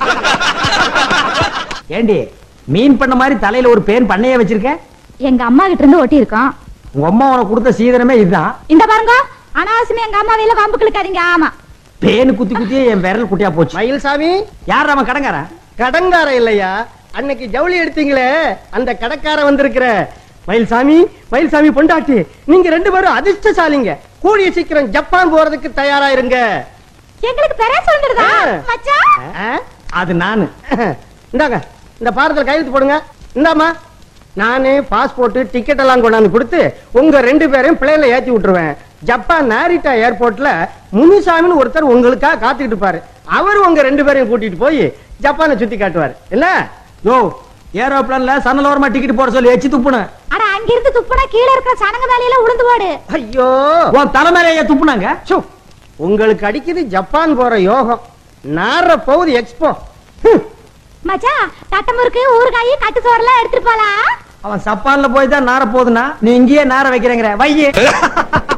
ஏண்டி மீன் பண்ண மாதிரி தலையில ஒரு பேன் பண்ணையே வச்சிருக்க எங்க அம்மா கிட்ட இருந்து ஒட்டி இருக்கோம் உங்க அம்மா உனக்கு கொடுத்த சீதனமே இதுதான் இந்த பாருங்க அனாவசியமா எங்க அம்மா வேல வம்பு கிழக்காதீங்க ஆமா பேனு குத்தி குத்தியே என் விரல் குட்டியா போச்சு மயில்சாமி யார் அவன் கடங்காரன் கடங்கார இல்லையா அன்னைக்கு ஜவுளி எடுத்தீங்களே அந்த கடக்கார வந்திருக்கிற மயில்சாமி மயில்சாமி பொண்டாட்டி நீங்க ரெண்டு பேரும் அதிர்ஷ்டசாலிங்க கூடிய சீக்கிரம் ஜப்பான் போறதுக்கு தயாரா இருங்க எங்களுக்கு பெரிய சொல்லிடுதா ஆ. மச்சான் ஆ? அது நானு இந்தாங்க இந்த பாரத்தில் கையெழுத்து போடுங்க இந்தாம்மா நானே பாஸ்போர்ட் டிக்கெட் எல்லாம் கொண்டாந்து கொடுத்து உங்க ரெண்டு பேரையும் பிளேன்ல ஏத்தி விட்டுருவேன் ஜப்பான் நாரிட்டா ஏர்போர்ட்ல முனுசாமின்னு ஒருத்தர் உங்களுக்காக காத்துக்கிட்டு இருப்பாரு அவர் உங்க ரெண்டு பேரையும் கூட்டிட்டு போய் ஜப்பானை சுத்தி காட்டுவார் இல்ல யோ ஏரோப்ளான்ல சன்னலோரமா டிக்கெட் போட சொல்லி எச்சி துப்புன அட அங்க இருந்து துப்புனா கீழ இருக்கிற சனங்க வேலையில உளுந்து போடு ஐயோ உன் தலைமையில துப்புனாங்க சு, உங்களுக்கு அடிக்குது ஜப்பான் போற யோகம் நார போகுது எக்ஸ்போ மச்சான் தட்டமுறுக்கு ஊறுகாய் கட்டு சோறெல்லாம் எடுத்துட்டு போலாம் அவன் சப்பான்ல போய் தான் நார போகுதுன்னா நீ இங்கேயே நார வைக்கிறேங்கிற வையே